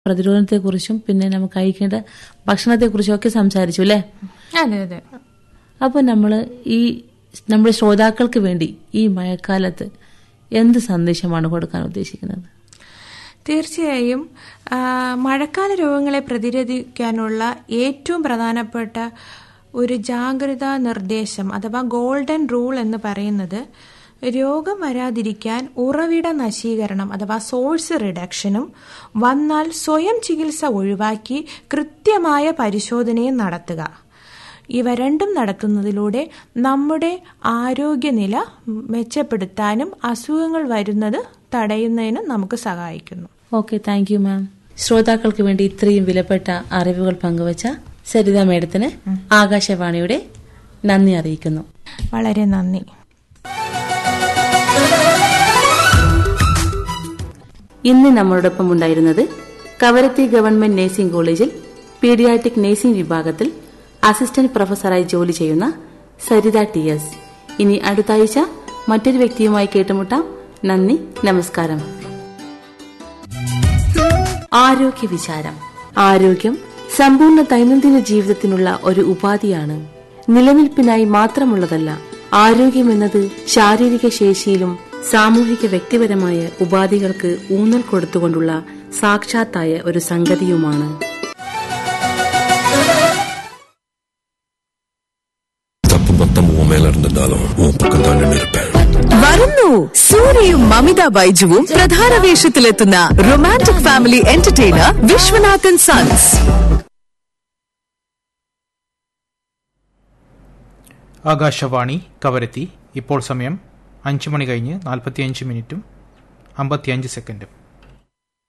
പ്രതിരോധത്തെക്കുറിച്ചും പിന്നെ നമുക്ക് കഴിക്കേണ്ട ഭക്ഷണത്തെക്കുറിച്ചും ഒക്കെ സംസാരിച്ചു അല്ലേ അതെ അതെ അപ്പോൾ നമ്മൾ ഈ നമ്മുടെ ശ്രോതാക്കൾക്ക് വേണ്ടി ഈ മഴക്കാലത്ത് എന്ത് സന്ദേശമാണ് കൊടുക്കാൻ ഉദ്ദേശിക്കുന്നത് തീർച്ചയായും ആ, മഴക്കാല രോഗങ്ങളെ പ്രതിരോധിക്കാനുള്ള ഏറ്റവും പ്രധാനപ്പെട്ട ഒരു ജാഗ്രതാ നിർദ്ദേശം അഥവാ ഗോൾഡൻ റൂൾ എന്ന് പറയുന്നത് രോഗം വരാതിരിക്കാൻ ഉറവിട നശീകരണം അഥവാ സോഴ്സ് റിഡക്ഷനും വന്നാൽ സ്വയം ചികിത്സ ഒഴിവാക്കി കൃത്യമായ പരിശോധനയും നടത്തുക ഇവ രണ്ടും നടത്തുന്നതിലൂടെ നമ്മുടെ ആരോഗ്യനില മെച്ചപ്പെടുത്താനും അസുഖങ്ങൾ വരുന്നത് തടയുന്നതിനും നമുക്ക് സഹായിക്കുന്നു ഓക്കെ താങ്ക് യു മാം ശ്രോതാക്കൾക്ക് വേണ്ടി ഇത്രയും വിലപ്പെട്ട അറിവുകൾ പങ്കുവച്ച സരിത മേഡത്തിന് ആകാശവാണിയുടെ നന്ദി അറിയിക്കുന്നു വളരെ നന്ദി ഇന്ന് നമ്മളോടൊപ്പം ഉണ്ടായിരുന്നത് കവരത്തി ഗവൺമെന്റ് നഴ്സിംഗ് കോളേജിൽ പീഡിയാട്രിക് നഴ്സിംഗ് വിഭാഗത്തിൽ അസിസ്റ്റന്റ് പ്രൊഫസറായി ജോലി ചെയ്യുന്ന സരിത ടി എസ് ഇനി അടുത്ത ആഴ്ച മറ്റൊരു വ്യക്തിയുമായി കേട്ടുമുട്ടാം നന്ദി നമസ്കാരം ആരോഗ്യ വിചാരം ആരോഗ്യം സമ്പൂർണ്ണ ദൈനംദിന ജീവിതത്തിനുള്ള ഒരു ഉപാധിയാണ് നിലനിൽപ്പിനായി മാത്രമുള്ളതല്ല ആരോഗ്യമെന്നത് ശാരീരിക ശേഷിയിലും സാമൂഹിക വ്യക്തിപരമായ ഉപാധികൾക്ക് ഊന്നൽ കൊടുത്തുകൊണ്ടുള്ള സാക്ഷാത്തായ ഒരു സംഗതിയുമാണ് தப்பு மொத்தம் உன் மேல இருந்திருந்தாலும் உன் பக்கம் தான் நின்று இருப்பேன் വരുന്നു സൂര്യയും മമിത ബൈജുവും പ്രധാന വേഷത്തിലെത്തുന്ന romantic family entertainer Viswanathan sons Akashvani Kavaratti ഇപ്പോൾ സമയം അഞ്ച് മണി കഴിഞ്ഞ് നാൽപ്പത്തിയഞ്ച് മിനിറ്റും അമ്പത്തിയഞ്ച് സെക്കൻഡും